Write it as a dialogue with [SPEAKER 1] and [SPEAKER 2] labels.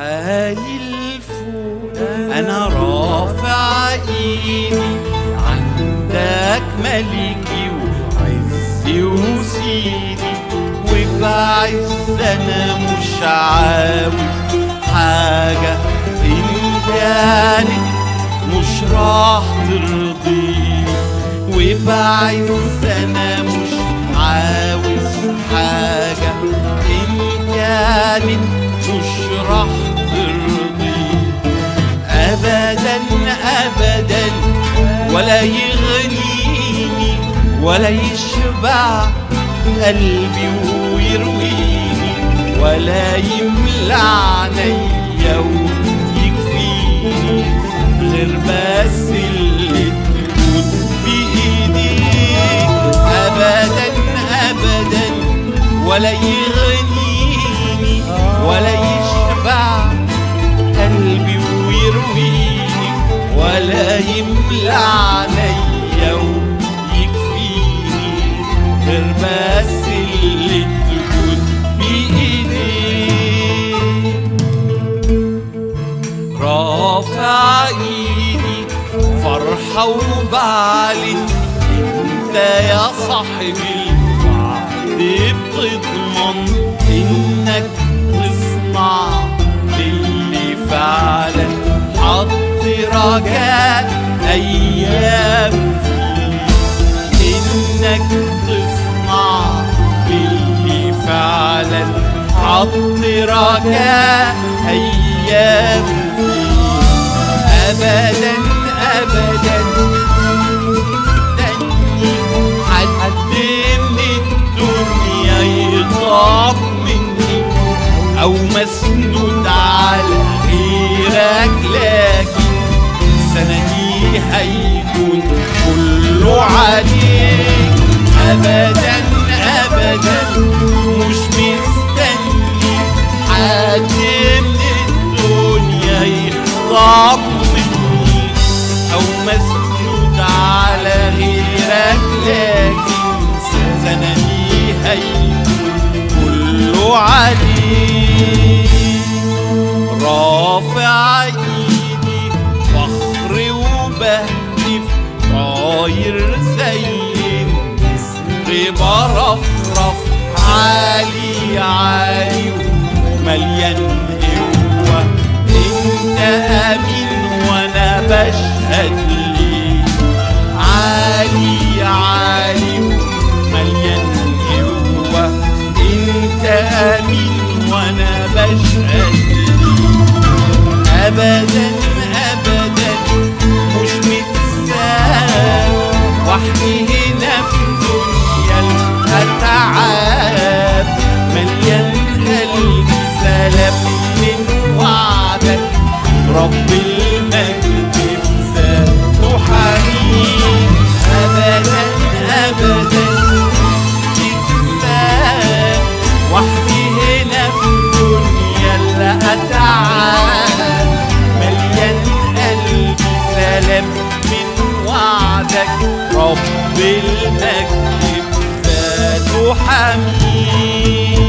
[SPEAKER 1] عالي الفوق انا رافع ايدي عندك ملكي وعزي وسيدي وبعز انا مش عاوز حاجة ان كانت مش راح ترضيني وبعز انا مش عاوز حاجة ان كانت مش راح ترضيني ابدا ابدا ولا يغنيني ولا يشبع قلبي ويرويني ولا يملى عينيا ويكفيني غير بس اللي تكون بايديك ابدا ابدا ولا يغنيني ولا يشبع قلبي ويرويني ولا يملى عليا ويكفيني غير بس اللي تكون بإيديك رافع ايدي فرحة وبعلن انت يا صاحبي الوعد بتضمن انك تصنع للي فعلا حط رجاء ايام فيه انك تصنع للي فعلا حط رجاء ايام فيه ابدا ابدا تاني حد من الدنيا يطلب مني او مسنود على غيرك لكن سندي هيكون كله عليك ابدا ابدا مش مستني حد من الدنيا يطلب مني او مسنود على غيرك لكن سندي هيكون كله عليك رافع ايدي فخر وبهتف طاير زي النسر برفرف عالي عالي ومليان قوة انت امين وانا بشهد ليك عالي عالي ومليان قوة انت امين وانا بشهد ليك ابدا ابدا مش متساب وحدي هنا في دنيا الاتعاب مليان قلبي سلام من وعدك رب المجد بذاته حنين ابدا ابدا كتاب وحدي هنا في الدنيا الاتعاب مليان قلبي سلام من وعدك رب المجد بذاته حميد